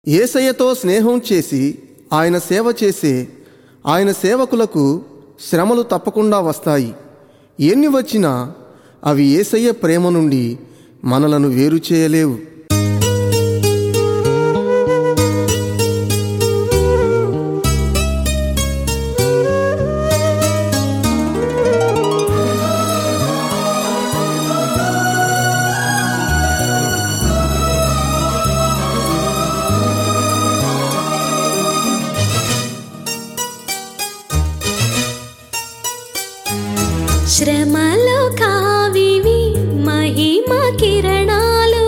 ఏసయ్యతో స్నేహం చేసి ఆయన సేవ చేసే ఆయన సేవకులకు శ్రమలు తప్పకుండా వస్తాయి ఎన్ని వచ్చినా అవి ఏసయ్య ప్రేమ నుండి మనలను వేరు చేయలేవు శ్రమలో కావివి మహిమ కిరణాలు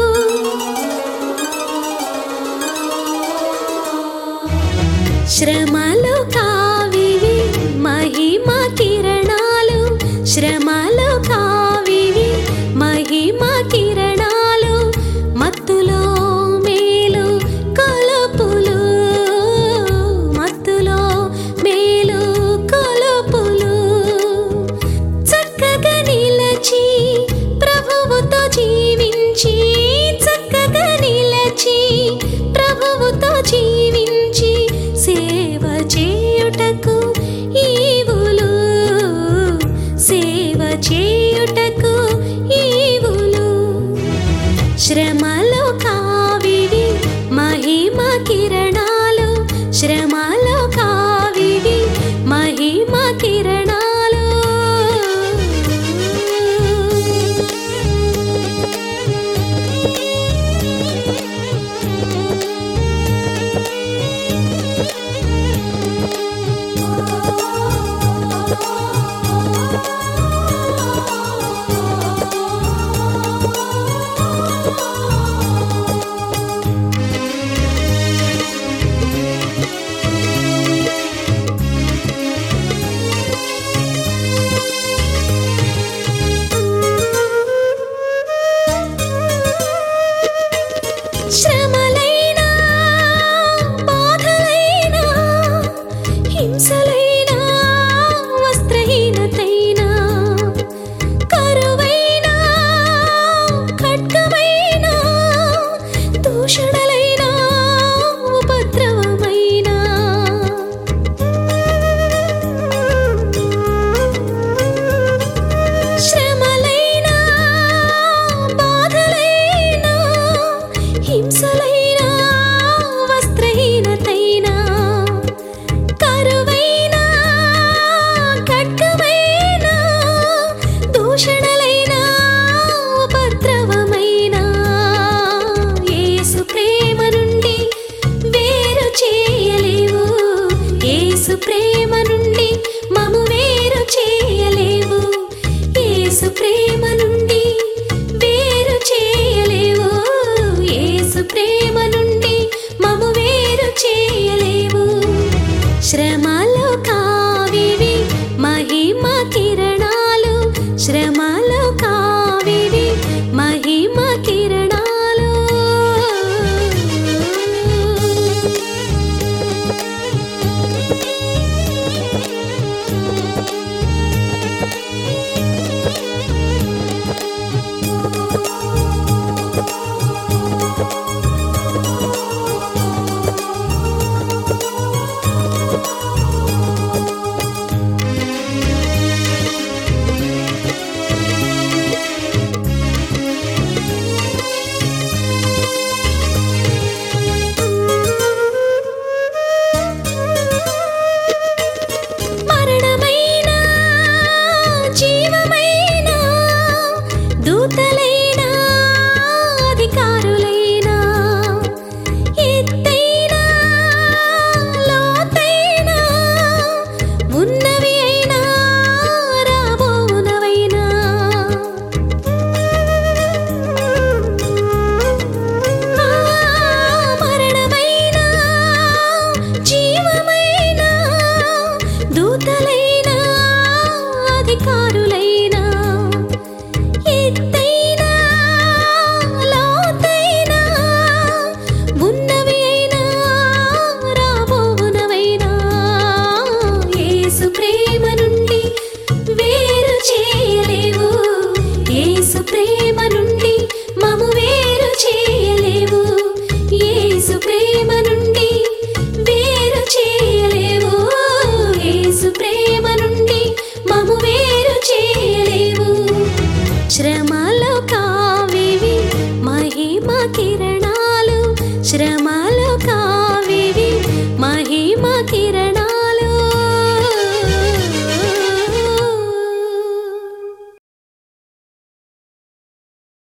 శ్రమలో కావివి మహిమ కిరణాలు శ్రమలో కావివి మహిమ కిరణాలు మత్తులో మేలు కొలుపులు మత్తులో మేలు కొలుపులు చక్కగా నిలచి ప్రభువుతో జీవించి చక్కగా నిలచి ప్రభువుతో జీవించి సేవ చేయుటకు ఈవులు సేవ చేయుటకు ఈవులు శ్రమలో కావివి మహిమ కిరణాలు శ్రమలో కావివి మహిమ కిరణాలు శ్రమలైనా బాధలైనా హింసలైనా వస్త్రహీనతైనా కరువైనా ఖడ్గమైనా దూషణలైనా ఉపద్రవమైనా శ్రమలైనా బాధలైనా హింసలైనా వస్త్రహీనతైనా కరువైనా ఖడ్గమైనా దూషణలైనా ఉపద్రవమైనా యేసు ప్రేమ నుండి వేరు చేయలేవు యేసు ప్రేమ నుండి మము వేరు చేయలేవు యేసు ప్రేమ నుండి వేరు చేయలేవు యేసు ప్రేమ నుండి మము వేరు చేయలేవు శ్రమలో కావివి మహిమ కిరణాలు శ్రమలో కావివి మహిమ కిరణాలు మహిమ కిరణాలు శ్రమ